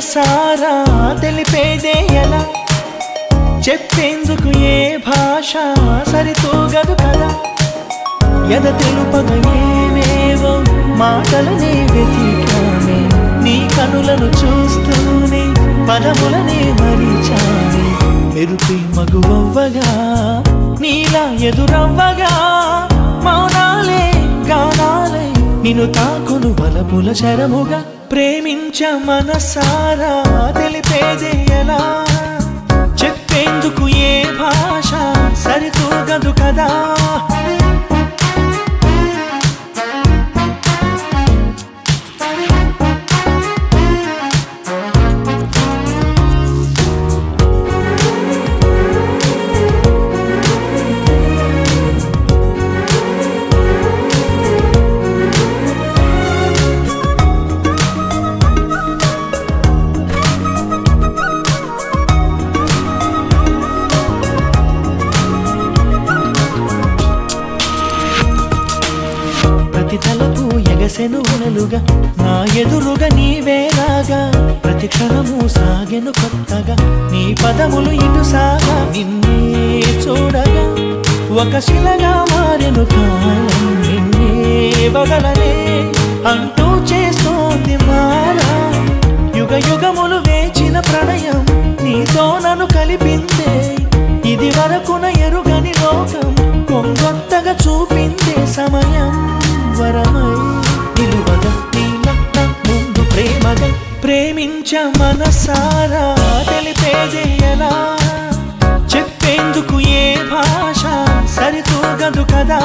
మనసారా తెలిపేదే ఎలా చెప్పేందుకు ఏ భాష సరితూగదు కదా ఎద తెలుపగ ఏవేవో మాటలనే వెతికానే నీ కనులను చూస్తూనే పదములనే మరిచానే మెరుపి మగువవ్వగా నీలా ఎదురవ్వగా మౌనాలే గానాలే నిన్ను తాకును బలపుల శరముగా ప్రేమించ మనసారా తెలిపేదే ఎలా చెప్పేందుకు ఏ భాష సరితూగదు కదా ప్రతి తలకు ఎగసెను ఉనలుగా నా ఎదురుగా నీవేలాగా ప్రతి క్షణము సాగెను కొత్తగా నీ పదములు ఇటు సాగా నిన్నే చూడగా ఒక శిలగా మారెను కాలం నిన్నే బదలనే అంటూ చేస్తోంది మారా యుగ యుగములు వేచిన ప్రణయం నీతో నన్ను కలిపిందే ఇది వరకున ఎరుగని లోకం కొంగొత్తగా చూపిందే సమయం వరమై నిలువగా నీలన్న ముందు ప్రేమగా ప్రేమించ మనసారా తెలిపేదే ఎలా చెప్పేందుకు ఏ భాష సరితూగదు కదా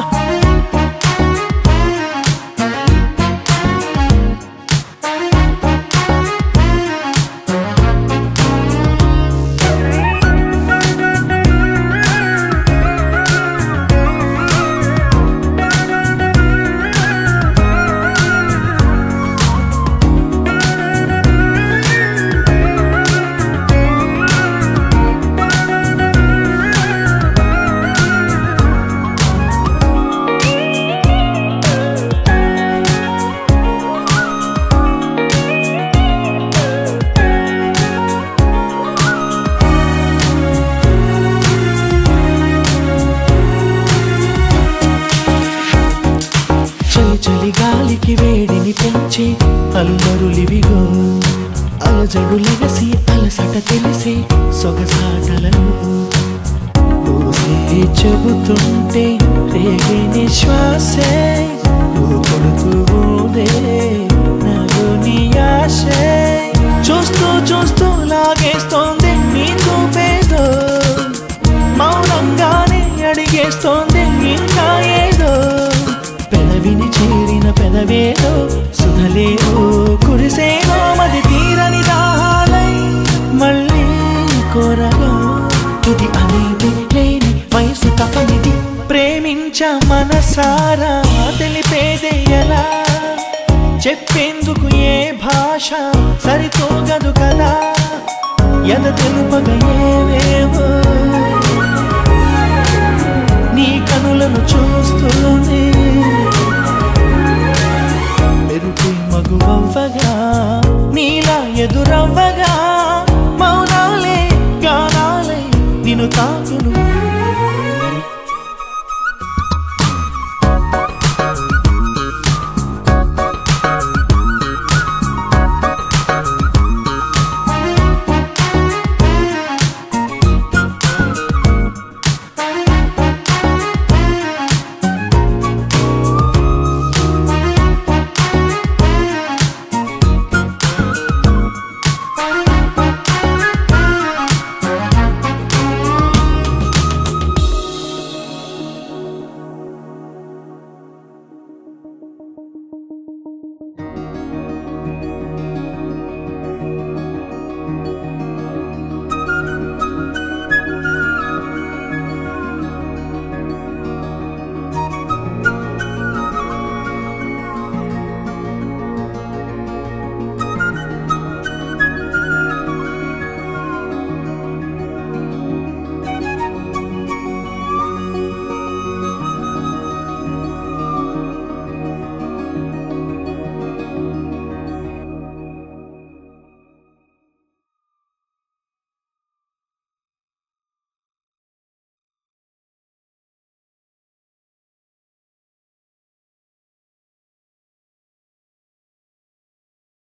చలి చలి గాలికి వేడిని పెంచి అల్లరులివిగో అలజడు లెగసి అలసట తెలిసి సొగసాటలను ఊసే చెబుతుంటే రేగే నిశ్వాసే కొడుతూ ఊదే నాలో నీ ఆశే చూస్తూ చూస్తూ లాగేస్తోంది నీ చూపేదో మౌనంగానే అడిగేస్తోంది ఇంకా ఏదో పెదవిని చేరిన పెదవేదో సుధలేదో కురిసేనో మది తీరని దాహాలై మళ్ళీ కోరగా తుది అనేది లేని వయసు తపనిది ప్రేమించ మనసారా తెలిపేదే ఎలా చెప్పేందుకు ఏ భాష సరితూగదు కదా ఎద తెలుపగ ఏవేవో